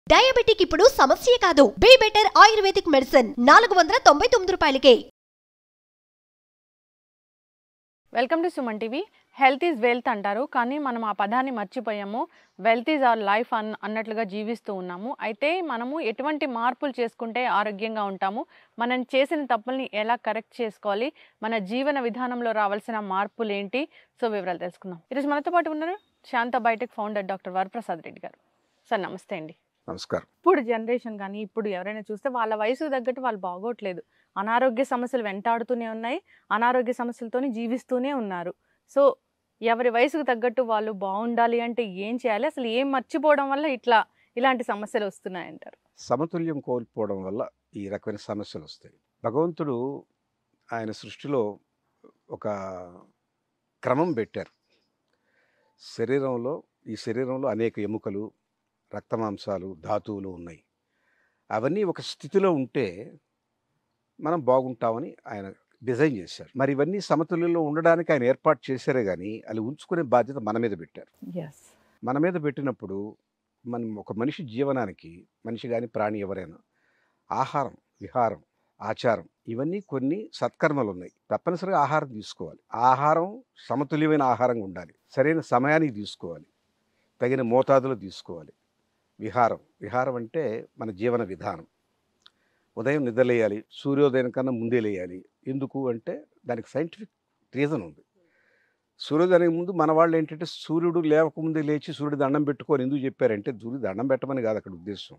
Diabetic ఇప్పుడు సమస్య కాదు బీ బెటర్ ఆయుర్వేదిక్ మెడిసిన్ నాలుగు వందల తొంభై తొమ్మిది రూపాయలకే welcome to Suman TV health is wealth అంటారు కానీ మనం ఆ పదాన్ని మర్చిపోయాము వెల్త్ ఈజ్ అవర్ లైఫ్ అన్ అన్నట్లుగా జీవిస్తూ ఉన్నాము అయితే మనము ఎటువంటి మార్పులు చేసుకుంటే ఆరోగ్యంగా ఉంటాము మనం చేసిన తప్పుల్ని ఎలా కరెక్ట్ చేసుకోవాలి మన జీవన విధానంలో రావాల్సిన మార్పులు ఏంటి సో వివరాలు తెలుసుకుందాం ఈరోజు మనతో పాటు ఉన్నారు Shantha biotech founder doctor Varaprasad Reddy garu sir నమస్తే అండి నమస్కారం ఇప్పుడు జనరేషన్ కానీ ఇప్పుడు ఎవరైనా చూస్తే వాళ్ళ వయసుకు తగ్గట్టు వాళ్ళు బాగోట్లేదు అనారోగ్య సమస్యలు వెంటాడుతూనే ఉన్నాయి అనారోగ్య సమస్యలతోనే జీవిస్తూనే ఉన్నారు సో ఎవరి వయసుకు తగ్గట్టు వాళ్ళు బాగుండాలి అంటే ఏం చేయాలి అసలు ఏం మర్చిపోవడం వల్ల ఇట్లా ఇలాంటి సమస్యలు వస్తున్నాయంటారు సమతుల్యం కోల్పోవడం వల్ల ఈ రకమైన సమస్యలు వస్తాయి భగవంతుడు ఆయన సృష్టిలో ఒక క్రమం పెట్టారు శరీరంలో ఈ శరీరంలో అనేక ఎముకలు రక్తమాంసాలు ధాతువులు ఉన్నాయి అవన్నీ ఒక స్థితిలో ఉంటే మనం బాగుంటామని ఆయన డిజైన్ చేశారు మరి ఇవన్నీ సమతుల్యంలో ఉండడానికి ఆయన ఏర్పాటు చేశారే కానీ అది ఉంచుకునే బాధ్యత మన మీద పెట్టారు ఎస్ మన మీద పెట్టినప్పుడు మనం ఒక మనిషి జీవనానికి మనిషి కానీ ప్రాణి ఎవరైనా ఆహారం విహారం ఆచారం ఇవన్నీ కొన్ని సత్కర్మలు ఉన్నాయి తప్పనిసరిగా ఆహారం తీసుకోవాలి ఆహారం సమతుల్యమైన ఆహారంగా ఉండాలి సరైన సమయానికి తీసుకోవాలి తగిన మోతాదులో తీసుకోవాలి విహారం విహారం అంటే మన జీవన విధానం ఉదయం నిద్రలేయాలి సూర్యోదయం కన్నా ముందే లేయాలి ఎందుకు అంటే దానికి సైంటిఫిక్ రీజన్ ఉంది సూర్యోదయానికి ముందు మన వాళ్ళు ఏంటంటే సూర్యుడు లేవకముందే లేచి సూర్యుడు దండం పెట్టుకొని ఎందుకు చెప్పారంటే సూర్యుడు దండం పెట్టమని కాదు అక్కడ ఉద్దేశం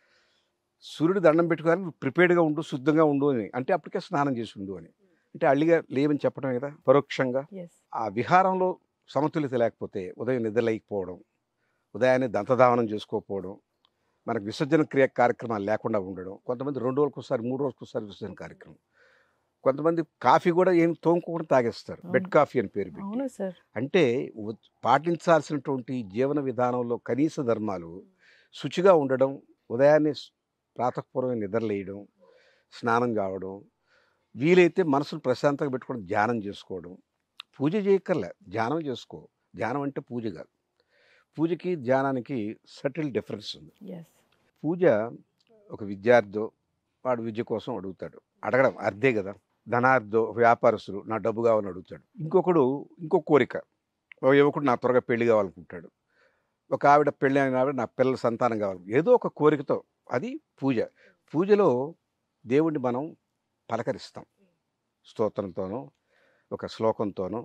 సూర్యుడు దండం పెట్టుకోవాలని ప్రిపేర్డ్గా ఉండు శుద్ధంగా ఉండు అని అంటే అప్పటికే స్నానం చేసి ఉండు అని అంటే అల్లిగా లేవని చెప్పడం కదా పరోక్షంగా ఎస్ ఆ విహారంలో సమతుల్యత లేకపోతే ఉదయం నిద్రలేకపోవడం ఉదయాన్నే దంతధావనం చేసుకోకపోవడం మనకు విసర్జన క్రియ కార్యక్రమాలు లేకుండా ఉండడం కొంతమంది రెండు రోజులకు ఒకసారి మూడు రోజులకు ఒకసారి విసర్జన కార్యక్రమం కొంతమంది కాఫీ కూడా ఏం తోముకోకుండా తాగేస్తారు బెడ్ కాఫీ అని పేరు పెట్టి అవును సార్ అంటే ఉ- పాటించాల్సినటువంటి జీవన విధానంలో కనీస ధర్మాలు శుచిగా ఉండడం ఉదయాన్నే స్- ప్రాతఃపూర్వమే నిద్రలేయడం స్నానం కావడం వీలైతే మనసును ప్రశాంతంగా పెట్టుకోవడం ధ్యానం చేసుకోవడం పూజ చేయక్కర్లే ధ్యానం చేసుకో ధ్యానం అంటే పూజ కాదు పూజకి ధ్యానానికి సటిల్ డిఫరెన్స్ ఉంది ఎస్ పూజ ఒక విద్యార్థి వాడు విద్య కోసం అడుగుతాడు అడగడం అర్థే కదా ధనార్థో ఒక వ్యాపారస్తుడు నా డబ్బు కావాలని అడుగుతాడు ఇంకొకడు ఇంకో కోరిక ఒక యువకుడు నా త్వరగా పెళ్లి కావాలనుకుంటాడు ఒక ఆవిడ పెళ్లి అయిన ఆవిడ నా పిల్లల సంతానం కావాలి ఏదో ఒక కోరికతో అది పూజ పూజలో దేవుణ్ణి మనం పలకరిస్తాం స్తోత్రంతోనో ఒక శ్లోకంతోనో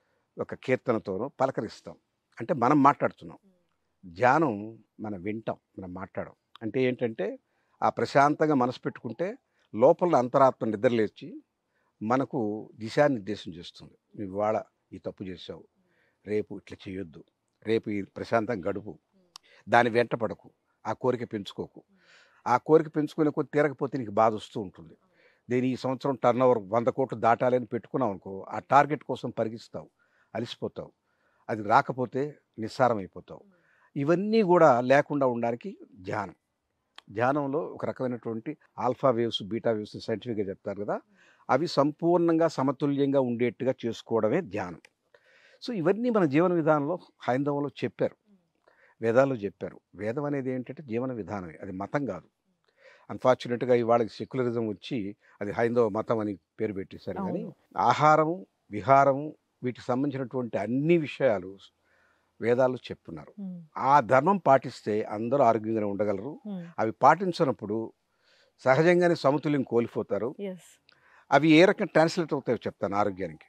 ఒక కీర్తనతోనో పలకరిస్తాం అంటే మనం మాట్లాడుతున్నాం ధ్యానం మనం వింటాం మనం మాట్లాడం అంటే ఏంటంటే ఆ ప్రశాంతంగా మనసు పెట్టుకుంటే లోపల అంతరాత్మ నిద్రలేచి మనకు దిశానిర్దేశం చేస్తుంది నువ్వు ఇవాళ ఈ తప్పు చేసావు రేపు ఇట్లా చేయొద్దు రేపు ఈ ప్రశాంతంగా గడుపు దాని వెంట పడకు ఆ కోరిక పెంచుకోకు ఆ కోరిక పెంచుకునే కొద్ది తీరకపోతే నీకు బాధ వస్తూ ఉంటుంది దీని ఈ సంవత్సరం టర్న్ ఓవర్ వంద కోట్లు దాటాలని పెట్టుకున్నావు అనుకో ఆ టార్గెట్ కోసం పరిగిస్తావు అలసిపోతావు అది రాకపోతే నిస్సారం అయిపోతావు ఇవన్నీ కూడా లేకుండా ఉండడానికి ధ్యానం ధ్యానంలో ఒక రకమైనటువంటి ఆల్ఫా వేవ్స్ బీటా వేవ్స్ సైంటిఫిక్గా చెప్తారు కదా అవి సంపూర్ణంగా సమతుల్యంగా ఉండేట్టుగా చేసుకోవడమే ధ్యానం సో ఇవన్నీ మన జీవన విధానంలో హైందవంలో చెప్పారు వేదాల్లో చెప్పారు వేదం అనేది ఏంటంటే జీవన విధానమే అది మతం కాదు అన్ఫార్చునేట్గా ఇవాళ సెక్యులరిజం వచ్చి అది హైందవ మతం అని పేరు పెట్టేశారు కానీ అవును. ఆహారము విహారము వీటికి సంబంధించినటువంటి అన్ని విషయాలు వేదాల్లో చెప్తున్నారు ఆ ధర్మం పాటిస్తే అందరూ ఆరోగ్యంగా ఉండగలరు అవి పాటించినప్పుడు సహజంగానే సమతుల్యం కోల్పోతారు ఎస్ అవి ఏ రకంగా ట్రాన్స్లేట్ అవుతాయో చెప్తాను ఆరోగ్యానికి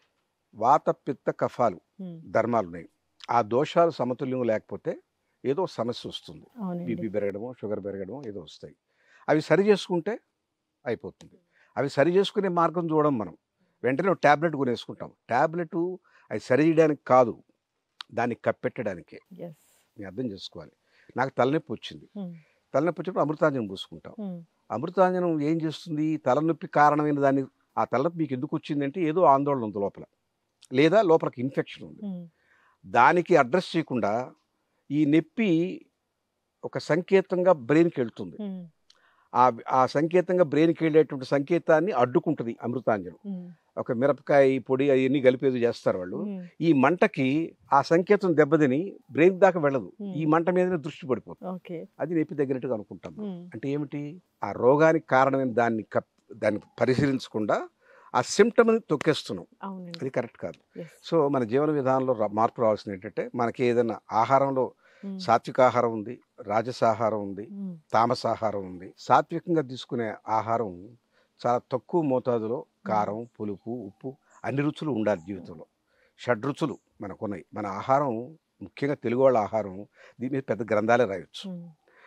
వాత పిత్త కఫాలు ధర్మాలు ఉన్నాయి ఆ దోషాలు సమతుల్యం లేకపోతే ఏదో సమస్య వస్తుంది అవునండి బీపీ పెరగడమో షుగర్ పెరగడమో ఏదో వస్తాయి అవి సరి చేసుకుంటే అయిపోతుంది అవి సరి చేసుకునే మార్గం చూడడం మనం వెంటనే ఒక ట్యాబ్లెట్ కొనేసుకుంటాం ట్యాబ్లెట్ అది సరి చేయడానికి కాదు దాన్ని కప్పెట్టడానికే ఎస్ నేను అర్థం చేసుకోవాలి నాకు తలనొప్పి వచ్చింది తలనొప్పి వచ్చినప్పుడు అమృతాంజనం పూసుకుంటాం అమృతాంజనం ఏం చేస్తుంది తలనొప్పి కారణమైన దాన్ని ఆ తలనొప్పి మీకు ఎందుకు వచ్చిందంటే ఏదో ఆందోళన ఉంది లోపల లేదా లోపలికి ఇన్ఫెక్షన్ ఉంది దానికి అడ్రస్ చేయకుండా ఈ నొప్పి ఒక సంకేతంగా బ్రెయిన్కి వెళ్తుంది ఆ ఆ సంకేతంగా బ్రెయిన్కి వెళ్ళేటువంటి సంకేతాన్ని అడ్డుకుంటుంది అమృతాంజనం ఉమ్, ఒక మిరపకాయ పొడి అవన్నీ కలిపేది చేస్తారు వాళ్ళు ఉమ్, ఈ మంటకి ఆ సంకేతం దెబ్బతిని బ్రెయిన్ దాకా వెళ్ళదు Hmm. ఈ మంట మీదనే దృష్టి పడిపోతుంది ఓకే అది నొప్పి తగ్గినట్టుగా అనుకుంటాం ఉమ్, అంటే ఏమిటి ఆ రోగానికి కారణమైన దాన్ని కప్ దాన్ని పరిశీలించకుండా ఆ సిమ్టమ్ని తొక్కేస్తున్నాం అవునండి అది కరెక్ట్ కాదు Yes. సో మన జీవన విధానంలో రా- మార్పు రావాల్సింది ఏంటంటే మనకి ఏదైనా ఆహారంలో ఉమ్, సాత్వికాహారం ఉంది రాజసాహారం ఉంది ఉమ్, తామసాహారం ఉంది సాత్వికంగా తీసుకునే ఆహారం చాలా తక్కువ మోతాదులో కారం పులుపు ఉప్పు అన్ని రుచులు ఉండాలి జీవితంలో షడ్రుచులు మనకున్నాయి మన ఆహారం ముఖ్యంగా తెలుగు వాళ్ళ ఆహారం దీని మీద పెద్ద గ్రంథాలే రాయొచ్చు ఉమ్,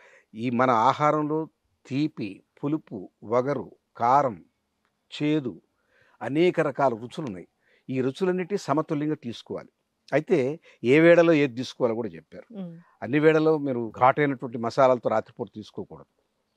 ఈ మన ఆహారంలో తీపి పులుపు వగరు కారం చేదు అనేక రకాల రుచులు ఉన్నాయి ఈ రుచులన్నిటి సమతుల్యంగా తీసుకోవాలి అయితే ఏ వేళలో ఏది తీసుకోవాలో కూడా చెప్పారు ఉమ్, అన్ని వేళలో మీరు ఘాటైనటువంటి మసాలాలతో రాత్రిపూట తీసుకోకూడదు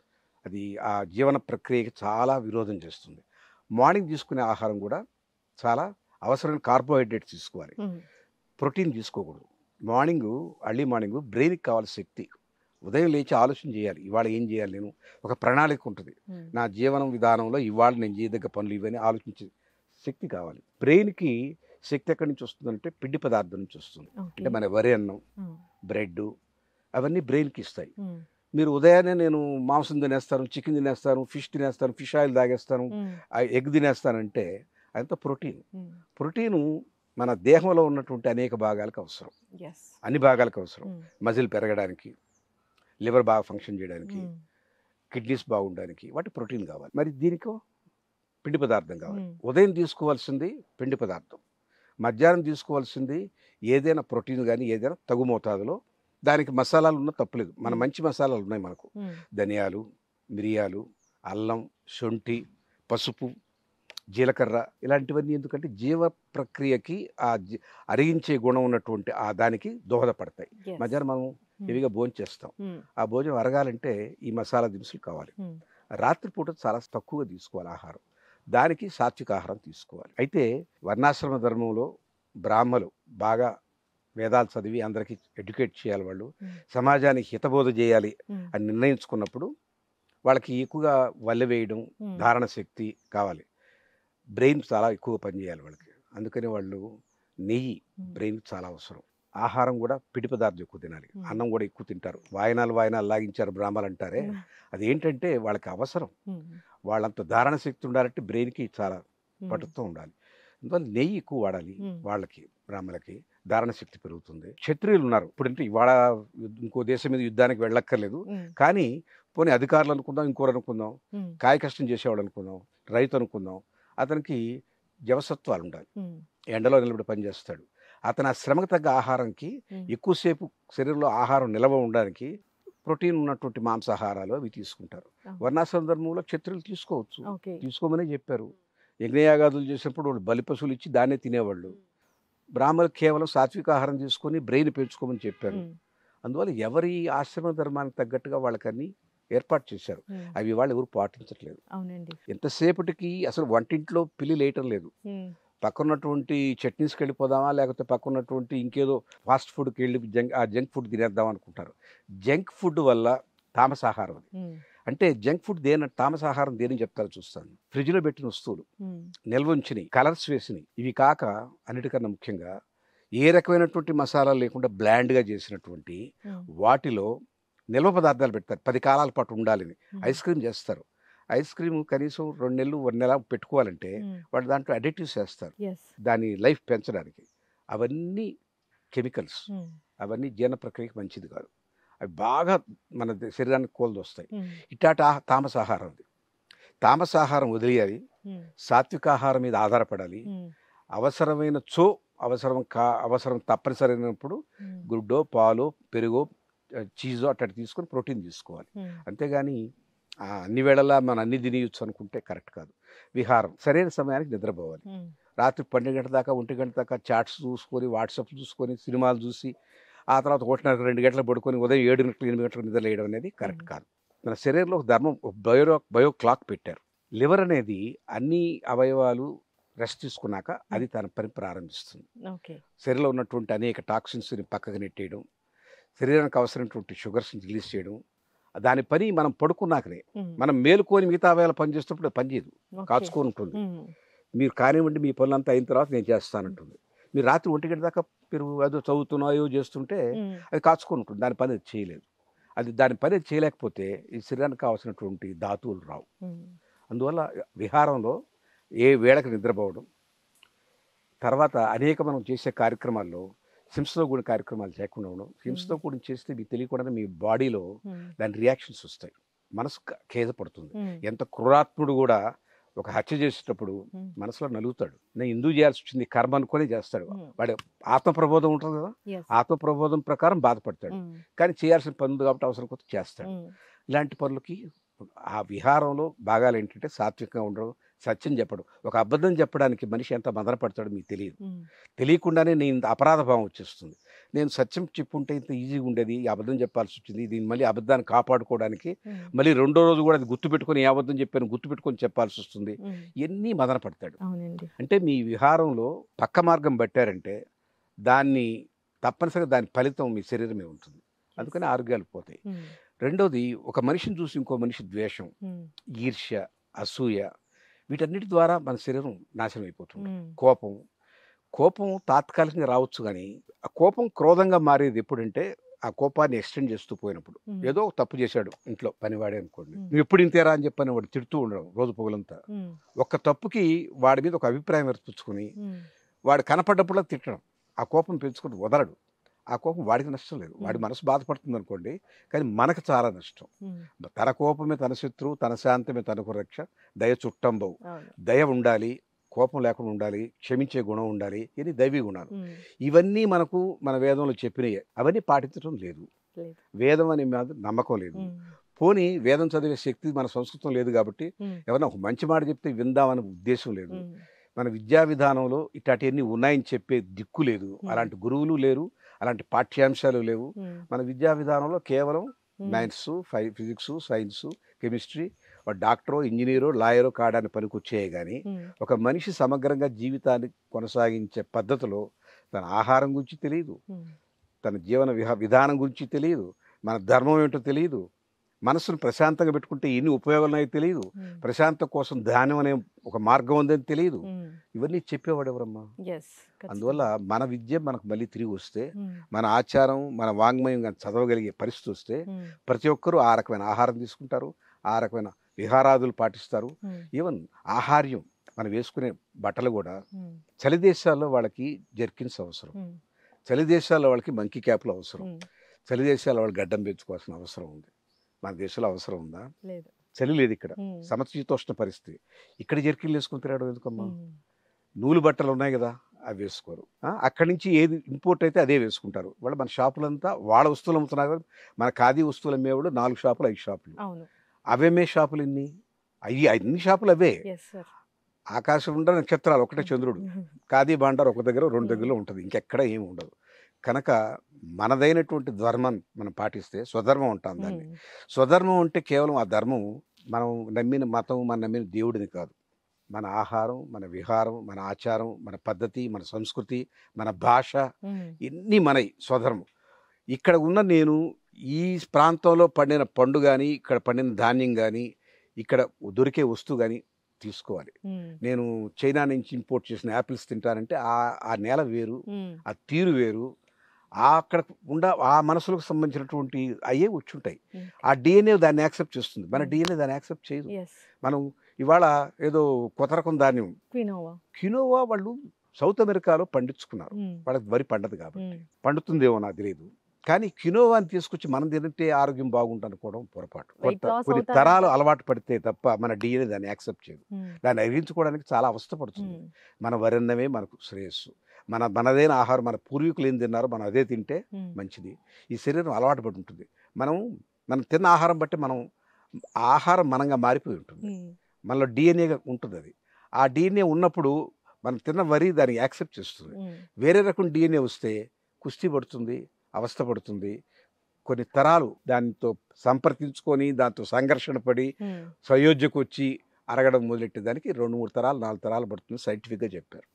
అది ఆ జీవన ప్రక్రియకి చాలా విరోధం చేస్తుంది మార్నింగ్ తీసుకునే ఆహారం కూడా చాలా అవసరమైన కార్బోహైడ్రేట్స్ తీసుకోవాలి ఉమ్, ప్రోటీన్ తీసుకోకూడదు మార్నింగ్ అర్లీ మార్నింగ్ బ్రెయిన్కి కావాల్సిన శక్తి ఉదయం లేచి ఆలోచన చేయాలి ఇవాళ ఏం చేయాలి నేను ఒక ప్రణాళిక ఉంటుంది ఉమ్, నా జీవనం విధానంలో ఇవాళ నేను చేయదగ్గ పనులు ఇవన్నీ ఆలోచించే శక్తి కావాలి బ్రెయిన్కి శక్తి ఎక్కడి నుంచి వస్తుందంటే పిండి పదార్థం నుంచి వస్తుంది ఓకే అంటే మన వరి అన్నం ఉమ్, బ్రెడ్ అవన్నీ బ్రెయిన్కి ఇస్తాయి ఉమ్, మీరు ఉదయాన్నే నేను మాంసం తినేస్తాను చికెన్ తినేస్తాను ఫిష్ తినేస్తాను ఫిష్ ఆయిల్ తాగేస్తాను ఉమ్, ఆ ఎగ్ తినేస్తానంటే అదంతా ప్రోటీన్ ఉమ్, ప్రోటీను మన దేహంలో ఉన్నటువంటి అనేక భాగాలకు అవసరం yes. అన్ని భాగాలకు అవసరం ఉమ్, మజిల్ పెరగడానికి లివర్ బాగా ఫంక్షన్ చేయడానికి ఉమ్, కిడ్నీస్ బాగుండడానికి వాటి ప్రోటీన్ కావాలి మరి దీనికి పిండి పదార్థం కావాలి ఉమ్, ఉదయం తీసుకోవాల్సింది పిండి పదార్థం మధ్యాహ్నం తీసుకోవాల్సింది ఏదైనా ప్రోటీన్ కానీ ఏదైనా తగు మోతాదులో దానికి మసాలాలు ఉన్న తప్పులేదు మన మ్మ్. మంచి మసాలాలు ఉన్నాయి మనకు ఉమ్, ధనియాలు మిరియాలు అల్లం శొంఠి పసుపు జీలకర్ర ఇలాంటివన్నీ ఎందుకంటే జీవ ప్రక్రియకి ఆ జీ- అరిగించే గుణం ఉన్నటువంటి ఆ దానికి దోహదపడతాయి yes. మధ్యాహ్నం మనం హెవీగా భోజనం చేస్తాం ఉమ్, ఆ భోజనం అరగాలంటే ఈ మసాలా దినుసులు కావాలి ఉమ్, రాత్రిపూట చాలా తక్కువగా తీసుకోవాలి ఆహారం దానికి సాత్విక ఆహారం తీసుకోవాలి అయితే వర్ణాశ్రమ ధర్మంలో బ్రాహ్మలు బాగా వేదాలు చదివి అందరికీ ఎడ్యుకేట్ చేయాలి వాళ్ళు ఉమ్, సమాజానికి హితబోధ చేయాలి ఉమ్, అని నిర్ణయించుకున్నప్పుడు వాళ్ళకి ఎక్కువగా వల్లె వేయడం ఉమ్, ధారణ శక్తి కావాలి బ్రెయిన్ చాలా ఎక్కువగా పనిచేయాలి వాళ్ళకి అందుకని వాళ్ళు నెయ్యి ఉమ్, బ్రెయిన్ చాలా అవసరం ఆహారం కూడా పిడి పదార్థం ఎక్కువ తినాలి Hmm. అన్నం కూడా ఎక్కువ తింటారు వాయనాలు వాయనాలు లాగించారు బ్రాహ్మలు అంటారే ఉమ్, అదేంటంటే వాళ్ళకి అవసరం ఉమ్, వాళ్ళంత ధారణ శక్తి ఉండాలంటే బ్రెయిన్కి చాలా ఉమ్, పట్టుతూ ఉండాలి అందువల్ల నెయ్యి ఎక్కువ వాడాలి Hmm. వాళ్ళకి బ్రాహ్మలకి ధారణ శక్తి పెరుగుతుంది క్షత్రియులు ఉన్నారు ఇప్పుడంటే ఇవాళ యుద్ధ- ఇంకో దేశం మీద యుద్ధానికి వెళ్ళక్కర్లేదు ఉమ్, కానీ పోనీ అధికారులు అనుకుందాం ఇంకోరు అనుకుందాం ఉమ్, కాయ కష్టం చేసేవాడు అనుకుందాం రైతు అనుకుందాం అతనికి జవసత్వాలు ఉండాలి ఉమ్, ఎండలో నిలబడి పనిచేస్తాడు అతను ఆ శ్రమకు తగ్గ ఆహారంకి ఉమ్, ఎక్కువసేపు శరీరంలో ఆహారం నిలవ ఉండడానికి ప్రోటీన్ ఉన్నటువంటి మాంసాహారాలు అవి తీసుకుంటారు అవును. వర్ణాశ్రమ ధర్మంలో క్షత్రులు తీసుకోవచ్చు ఓకే తీసుకోమని చెప్పారు యజ్ఞయాగాదులు చేసినప్పుడు వాళ్ళు బలి పశువులు ఇచ్చి దాన్నే తినేవాళ్ళు బ్రాహ్మణులు కేవలం సాత్విక ఆహారం తీసుకొని బ్రెయిన్ పెంచుకోమని చెప్పారు ఉమ్, అందువల్ల ఎవరి ఆశ్రమ ధర్మానికి తగ్గట్టుగా వాళ్ళకన్నీ ఏర్పాటు చేశారు ఉమ్, అవి వాళ్ళు ఎవరు పాటించట్లేదు అవునండి ఎంతసేపటికి అసలు వంటింట్లో పిల్లి లేయటం లేదు ఉమ్, పక్కన్నటువంటి చట్నీస్కి వెళ్ళిపోదామా లేకపోతే పక్కన్నటువంటి ఇంకేదో ఫాస్ట్ ఫుడ్కి వెళ్ళి జంక్ ఆ జంక్ ఫుడ్ తినేద్దాం అనుకుంటారు జంక్ ఫుడ్ వల్ల తామసాహారం అది ఉమ్, అంటే జంక్ ఫుడ్ దేని తామసాహారం దేని చెప్తారో చూస్తాను ఫ్రిడ్జ్లో పెట్టిన వస్తువులు ఉమ్, నిల్వ ఉంచినవి కలర్స్ వేసినవి ఇవి కాక అన్నిటికన్నా ముఖ్యంగా ఏ రకమైనటువంటి మసాలాలు లేకుండా బ్లాండ్గా చేసినటువంటి ఉమ్, వాటిలో నిల్వ పదార్థాలు పెడతారు పది కాలాల పాటు ఉండాలని ఉమ్, ఐస్ క్రీమ్ చేస్తారు ఐస్ క్రీమ్ కనీసం రెండు నెలలు ఒక నెల పెట్టుకోవాలంటే ఉమ్, వాళ్ళు దాంట్లో అడిటివ్స్ వేస్తారు yes, దాని లైఫ్ పెంచడానికి అవన్నీ కెమికల్స్ ఉమ్, అవన్నీ జీర్ణ ప్రక్రియకి మంచిది కాదు అవి బాగా మన ద- శరీరానికి కోల్దొస్తాయి ఉమ్, ఇటాట ఆ- తామసాహారం అది తామసాహారం వదిలేయాలి ఉమ్, సాత్వికాహారం మీద ఆధారపడాలి ఉమ్, అవసరమైన చో అవసరం కా అవసరం తప్పనిసరైనప్పుడు ఉమ్, గుడ్డో పాలో పెరుగో ఆ, చీజో అట్టటి తీసుకొని ప్రోటీన్ తీసుకోవాలి ఉమ్, అంతేగాని ఆ, అన్ని వేళలా మనం అన్ని తినేయచ్చు అనుకుంటే కరెక్ట్ కాదు విహారం సరైన సమయానికి నిద్రపోవాలి ఉమ్, రాత్రి పన్నెండు గంటల దాకా ఒంటి గంట దాకా చాట్స్ చూసుకొని వాట్సాప్ చూసుకొని సినిమాలు చూసి ఆ తర్వాత ఒకటిన్నర రెండు గంటలు పడుకొని ఉదయం ఏడు గంటలు ఎనిమిది గంటలకు నిద్ర లేయడం అనేది కరెక్ట్ Mhm. కాదు మన శరీరంలో ఒక ధర్మం ఒక బయో బయో క్లాక్ పెట్టారు లివర్ అనేది అన్ని అవయవాలు రెస్ట్ తీసుకున్నాక అది తన పని ప్రారంభిస్తుంది ఓకే శరీరంలో ఉన్నటువంటి అనేక టాక్సిన్స్ని పక్కకు నెట్టేయడం శరీరానికి అవసరమైనటువంటి షుగర్స్ని రిలీజ్ చేయడం దాని పని మనం పడుకున్నాకనే ఉమ్. మనం మేలుకొని మిగతా వేళ పని చేస్తున్నప్పుడు పని చేయదు ఓకే. కాచుకొని ఉంటుంది ఉమ్. మీరు కానివ్వండి మీ పనులంతా అయిన తర్వాత నేను చేస్తానంటుంది మీరు రాత్రి ఒంటి గంట దాకా మీరు ఏదో చదువుతున్నాయో చేస్తుంటే ఉమ్. అది కాచుకొని ఉంటుంది దాని పని అది చేయలేదు అది దాని పని అది చేయలేకపోతే ఈ శరీరానికి కావాల్సినటువంటి ధాతువులు రావు ఉమ్. అందువల్ల విహారంలో ఏ వేళకు నిద్రపోవడం తర్వాత అనేక మనం చేసే కార్యక్రమాల్లో హింసతో కూడిన కార్యక్రమాలు చేయకుండా ఉండడం హింసతో కూడిన చేస్తే మీకు తెలియకుండా మీ బాడీలో ఉమ్. దాని రియాక్షన్స్ వస్తాయి మనసు క- ఖేద పడుతుంది ఉమ్. ఎంత క్రూరాత్ముడు కూడా ఒక హత్య చేసేటప్పుడు ఉమ్. మనసులో నలుగుతాడు నేను ఎందుకు చేయాల్సి వచ్చింది కర్మ అనుకొని చేస్తాడు ఉమ్. వాడి ఆత్మ ప్రబోధం ఉంటుంది కదా Yes. ఆత్మ ప్రబోధం ప్రకారం బాధపడతాడు ఉమ్. కానీ చేయాల్సిన పని ఉంది కాబట్టి అవసరం కొద్ది చేస్తాడు ఉమ్. ఇలాంటి పనులకి ఆ విహారంలో భాగాలు ఏంటంటే సాత్వికంగా ఉండడం సత్యం చెప్పడం ఒక అబద్ధం చెప్పడానికి మనిషి ఎంత మదన పడతాడో మీకు తెలియదు ఉమ్. తెలియకుండానే నేను ఇంత అపరాధ భావం వచ్చేస్తుంది నేను సత్యం చెప్పుంటే ఇంత ఈజీగా ఉండేది ఈ అబద్ధం చెప్పాల్సి వచ్చింది దీన్ని మళ్ళీ అబద్ధాన్ని కాపాడుకోవడానికి ఉమ్. మళ్ళీ రెండో రోజు కూడా అది గుర్తుపెట్టుకొని ఏ అబద్ధం చెప్పాను గుర్తుపెట్టుకొని చెప్పాల్సి వస్తుంది ఉమ్. ఇవన్నీ మదన పడతాడు అవునండి అంటే మీ విహారంలో పక్క మార్గం పట్టారంటే దాన్ని తప్పనిసరిగా దాని ఫలితం మీ శరీరమే ఉంటుంది అందుకని ఆరోగ్యాలు పోతాయి ఉమ్. రెండోది ఒక మనిషిని చూసి ఇంకో మనిషి ద్వేషం ఉమ్. ఈర్ష్య అసూయ వీటన్నిటి ద్వారా మన శరీరం నాశనం అయిపోతుంది ఉమ్. కోపం కోపం తాత్కాలికంగా రావచ్చు కానీ ఆ కోపం క్రోధంగా మారేది ఎప్పుడంటే ఆ కోపాన్ని ఎక్స్టెండ్ చేస్తూ పోయినప్పుడు ఉమ్. ఏదో ఒక తప్పు చేశాడు ఇంట్లో పనివాడే అనుకోండి ఉమ్. నువ్వు ఎప్పుడు ఇంతేరా అని చెప్పని వాడు తిడుతూ ఉండడం రోజు పొగలంతా ఉమ్. ఒక్క తప్పుకి వాడి మీద ఒక అభిప్రాయం ఏర్పరచుకుని ఉమ్. వాడు కనపడ్డప్పుడు తిట్టడం ఆ కోపం పెంచుకుని వదలడు ఆ కోపం వాడికి నష్టం లేదు వాడి ఉమ్. మనసు బాధపడుతుంది అనుకోండి కానీ మనకు చాలా నష్టం ఉమ్. తన కోపమే తన శత్రువు తన శాంతమే తనకు రక్ష దయ చుట్టంబవు అవును దయ ఉండాలి కోపం లేకుండా ఉండాలి క్షమించే గుణం ఉండాలి ఇది దైవీ గుణాలు ఉమ్. ఇవన్నీ మనకు మన వేదంలో చెప్పినయే అవన్నీ పాటించడం లేదు లేదు వేదం అనే మీద నమ్మకం లేదు ఉమ్. పోనీ వేదం చదివే శక్తి మన సంస్కృతం లేదు కాబట్టి ఉమ్. ఎవరైనా ఒక మంచి మాట చెప్తే విందామనే ఉద్దేశం లేదు ఉమ్. మన విద్యా విధానంలో ఇట్లాంటివన్నీ ఉన్నాయని చెప్పే దిక్కు లేదు Hmm. అలాంటి గురువులు లేరు అలాంటి పాఠ్యాంశాలు లేవు ఉమ్. మన విద్యా విధానంలో కేవలం ఉమ్. మ్యాథ్స్ ఫై ఫిజిక్స్ సైన్స్ కెమిస్ట్రీ వాడు డాక్టరో ఇంజనీరో లాయరో కాడానికి పనికొచ్చాయి కానీ ఉమ్. ఒక మనిషి సమగ్రంగా జీవితాన్ని కొనసాగించే పద్ధతిలో తన ఆహారం గురించి తెలియదు ఉమ్. తన జీవన విహ విధానం గురించి తెలియదు మన ధర్మం ఏంటో తెలియదు మనసును ప్రశాంతంగా పెట్టుకుంటే ఎన్ని ఉపయోగాలు ఉన్నాయో తెలియదు ఉమ్. ప్రశాంత కోసం ధ్యానం అనే ఒక మార్గం ఉందని తెలియదు ఉమ్. ఇవన్నీ చెప్పేవాడు ఎవరమ్మా Yes. ఖచ్చితంగా. అందువల్ల మన విద్య మనకు మళ్ళీ తిరిగి వస్తే ఉమ్. మన ఆచారం మన వాంగ్మయం కానీ చదవగలిగే పరిస్థితి వస్తే ఉమ్. ప్రతి ఒక్కరూ ఆ రకమైన ఆహారం తీసుకుంటారు ఆ రకమైన విహారాదులు పాటిస్తారు ఉమ్. ఈవెన్ ఆహార్యం మనం వేసుకునే బట్టలు కూడా ఉమ్. చలి దేశాల్లో వాళ్ళకి జర్కిన్స్ అవసరం ఉమ్. చలి దేశాల్లో వాళ్ళకి మంకీ క్యాప్లు అవసరం ఉమ్. చలి దేశాల్లో వాళ్ళు గడ్డం పెంచుకోవాల్సిన అవసరం ఉంది మన దేశంలో అవసరం ఉందా లేదు చలి లేదు ఇక్కడ ఉమ్. సమశీతోష్ణ పరిస్థితి ఇక్కడ జర్కిన్లు వేసుకుని తిరగడం ఎందుకమ్మా ఉమ్. నూలు బట్టలు ఉన్నాయి కదా అవి వేసుకోరు ఆ, అక్కడి నుంచి ఏది ఇంపోర్ట్ అయితే అదే వేసుకుంటారు వాళ్ళు మన షాపులంతా వాళ్ళ వస్తువులు అమ్ముతున్నారు కదా మన ఖాదీ వస్తువులు అమ్మేవాడు నాలుగు షాపులు ఐదు షాపులు అవును అవే షాపులు ఎన్ని అవి అన్ని షాపులు అవే ఎస్ సార్ ఆకాశం ఉండ నక్షత్రాలు ఒకటే చంద్రుడు ఖాదీ బాండార్ ఒక దగ్గర రెండు Hmm. దగ్గరలో ఉంటుంది ఇంకెక్కడ ఏమి ఉండదు కనుక మనదైనటువంటి ధర్మం మనం పాటిస్తే స్వధర్మం ఉంటాం దాన్ని స్వధర్మం అంటే కేవలం ఆ ధర్మం మనం నమ్మిన మతం మనం నమ్మిన దేవుడిని కాదు మన ఆహారం మన విహారం మన ఆచారం మన పద్ధతి మన సంస్కృతి మన భాష ఇన్ని మనయి స్వధర్మం ఇక్కడ ఉన్న నేను ఈ ప్రాంతంలో పండిన పండు కానీ ఇక్కడ పండిన ధాన్యం కానీ ఇక్కడ దొరికే వస్తువు కానీ తీసుకోవాలి నేను చైనా నుంచి ఇంపోర్ట్ చేసిన యాపిల్స్ తింటానంటే ఆ ఆ నేల వేరు ఆ తీరు వేరు ఆ అక్కడ ఉండ ఆ మనసులకు సంబంధించినటువంటి అయ్యే వచ్చి ఉంటాయి ఆ డిఎన్ఏ దాన్ని యాక్సెప్ట్ చేస్తుంది మన Mm. డిఎన్ఏ దాన్ని యాక్సెప్ట్ చేయదు ఎస్ మనం ఇవాళ ఏదో కొత్త రకం ధాన్యం క్వినోవా కినోవా వాళ్ళు సౌత్ అమెరికాలో పండించుకున్నారు వాళ్ళకి వరి పండదు కాబట్టి పండుతుందేమో నాకు తెలియదు కానీ కినోవాని తీసుకొచ్చి మనం తింటే ఆరోగ్యం బాగుంటుంది అనుకోవడం పొరపాటు Weight కొత్త loss కొన్ని అవుతారా? తరాలు అలవాటు పడితే తప్ప మన డిఎన్ఏ దాన్ని యాక్సెప్ట్ చేయదు దాన్ని అరిగించుకోవడానికి చాలా అవస్థపడుతుంది మన వరన్నమే మనకు శ్రేయస్సు మన మనదైన ఆహారం మన పూర్వీకులు ఏం తిన్నారో మనం అదే తింటే మంచిది ఈ శరీరం అలవాటు పడి ఉంటుంది మనం మనం తిన్న ఆహారం బట్టి మనం ఆహారం మనంగా మారిపోయి ఉంటుంది మనలో డిఎన్ఏగా ఉంటుంది అది ఆ డిఎన్ఏ ఉన్నప్పుడు మనం తిన్న వరి దాన్ని యాక్సెప్ట్ చేస్తుంది వేరే రకం డిఎన్ఏ వస్తే కుస్తీ పడుతుంది అవస్థ పడుతుంది కొన్ని తరాలు దానితో సంప్రదించుకొని దాంతో సంఘర్షణ పడి సయోధ్యకు వచ్చి అరగడం మొదలెట్టే దానికి రెండు మూడు తరాలు నాలుగు తరాలు పడుతుంది సైంటిఫిక్గా చెప్పారు ఎస్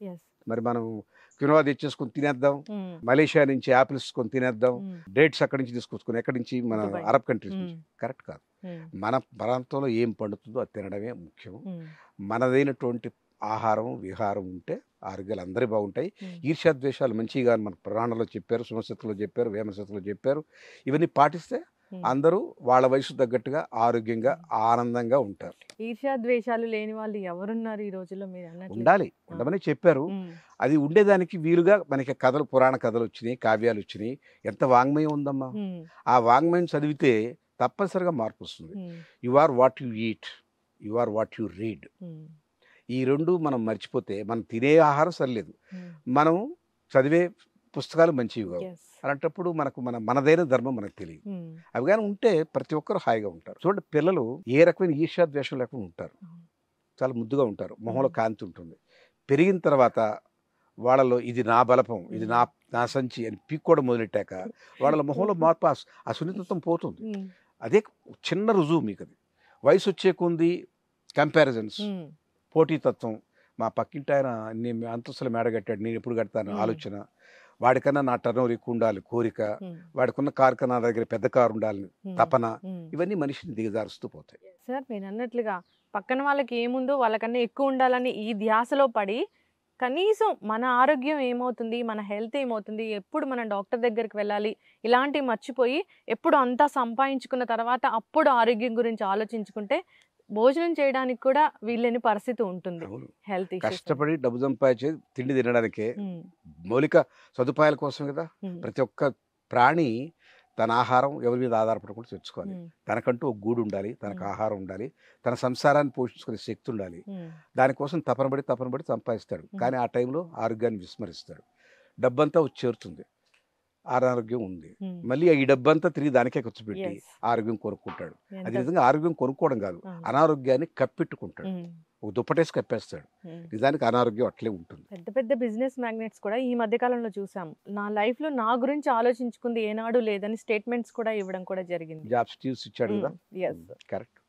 మరి మనం కినోవా తెచ్చేసుకొని తినేద్దాం ఉమ్, మలేషియా నుంచి యాపిల్స్ కొని తినేద్దాం ఉమ్, డేట్స్ అక్కడి నుంచి తీసుకొచ్చుకొని ఎక్కడి నుంచి మన దుబాయ్. అరబ్ కంట్రీస్ నుంచి ఉమ్, కరెక్ట్ కాదు ఉమ్, మన ప్రాంతంలో ఏం పండుతుందో అది తినడమే ముఖ్యం ఉమ్, మనదైనటువంటి ఆహారం విహారం ఉంటే ఆరోగ్యాలు అందరి బాగుంటాయి ఉమ్. ఈర్ష్యాద్వేషాలు మంచిగా అని మన పురాణంలో చెప్పారు సుమశక్తిలో చెప్పారు వేమశక్తిలో చెప్పారు ఇవన్నీ పాటిస్తే ఉమ్. అందరూ వాళ్ళ వయసు తగ్గట్టుగా ఆరోగ్యంగా ఆనందంగా ఉంటారు ఈర్ష్యా ద్వేషాలు లేని వాళ్ళు ఎవరున్నారు ఈ రోజుల్లో మీరు అన్నట్లు ఉండాలి ఉండమని చెప్పారు ఉమ్, అది ఉండేదానికి వీలుగా మనకి కథలు పురాణ కథలు వచ్చినాయి కావ్యాలు వచ్చినాయి ఎంత వాంగ్మయం ఉందమ్మా ఉమ్, ఆ వాంగ్మయం చదివితే తప్పనిసరిగా మార్పు వస్తుంది ఉమ్, you are what you eat you are what you read ఉమ్, ఈ రెండు మనం మర్చిపోతే మనం తినే ఆహారం సరిలేదు ఉమ్. మనం చదివే పుస్తకాలు మంచివి కావు Yes. అలాంటప్పుడు మనకు మన మనదైన ధర్మం మనకు తెలియదు ఉమ్, అవి కానీ ఉంటే ప్రతి ఒక్కరు హాయిగా ఉంటారు చూడండి పిల్లలు ఏ రకమైన ఈర్ష్యా ద్వేషం లేకుండా ఉంటారు అవును. చాలా ముద్దుగా ఉంటారు మొహంలో మ్మ్. కాంతి ఉంటుంది పెరిగిన తర్వాత వాళ్ళలో ఇది నా బలపం ఇది నా నా సంచి అని పీక్కోవడం మొదలెట్టాక వాళ్ళ మొహంలో మార్పు ఆ సు- ఆ సున్నితత్వం పోతుంది ఉమ్, అదే చిన్న రుజువు మీకు అది వయసు వచ్చే కొంది కంపారిజన్స్ ఉమ్, పోటీతత్వం మా పక్కింటి ఆయన నేను అంతస్తుల మేడ కట్టాడు నేను ఎప్పుడు కడతాను మ్మ్. ఆలోచన వాడికన్నా నా టర్న్ ఓవర్ ఎక్కువ ఉండాలి కోరిక ఉమ్, వాడికున్న కారు కన్నా నా దగ్గర పెద్ద కారు ఉండాలని ఉమ్, తపన ఉమ్. ఇవన్నీ మనిషిని దిగజారుస్తూ పోతాయి సార్ మీరు అన్నట్లుగా పక్కన వాళ్ళకి ఏముందో వాళ్ళకన్నా ఎక్కువ ఉండాలని ఈ ధ్యాసలో పడి కనీసం మన ఆరోగ్యం ఏమవుతుంది మన హెల్త్ ఏమవుతుంది ఎప్పుడు మనం డాక్టర్ దగ్గరికి వెళ్ళాలి ఇలాంటివి మర్చిపోయి ఎప్పుడు అంతా సంపాదించుకున్న తర్వాత అప్పుడు ఆరోగ్యం గురించి ఆలోచించుకుంటే భోజనం చేయడానికి కూడా వీళ్ళని పరిస్థితి ఉంటుంది అవును హెల్త్ కష్టపడి డబ్బు సంపాదించే తిండి తినడానికే మౌలిక సదుపాయాల కోసం కదా ప్రతి ఒక్క ప్రాణి తన ఆహారం ఎవరి మీద ఆధారపడకుండా తెచ్చుకోవాలి తనకంటూ ఒక గూడు ఉండాలి తనకు మ్మ్. ఆహారం ఉండాలి తన సంసారాన్ని పోషించుకునే శక్తి ఉండాలి దానికోసం తపన పడి తపన పడి సంపాదిస్తాడు మ్మ్. కానీ ఆ టైంలో ఆరోగ్యాన్ని విస్మరిస్తాడు డబ్బంతా వచ్చి చేరుతుంది అనారోగ్యం ఉంది మళ్ళీ ఈ డబ్బంతా తిరిగి దానికే ఖర్చు పెట్టి ఆరోగ్యం కొనుక్కుంటాడు అది నిజంగా ఆరోగ్యం కొనుక్కోవడం కాదు అనారోగ్యాన్ని కప్పెట్టుకుంటాడు ఒక దుప్పటేసి కప్పేస్తాడు నిజానికి అనారోగ్యం అట్లే ఉంటుంది పెద్ద పెద్ద బిజినెస్ మ్యాగ్నెట్స్ కూడా ఈ మధ్య కాలంలో చూసాం నా లైఫ్ లో నా గురించి ఆలోచించుకుంది ఏనాడు లేదని స్టేట్మెంట్స్ కూడా ఇవ్వడం కూడా జరిగింది జాబ్ స్టీవ్స్ ఇచ్చాడు కదా ఎస్ కరెక్ట్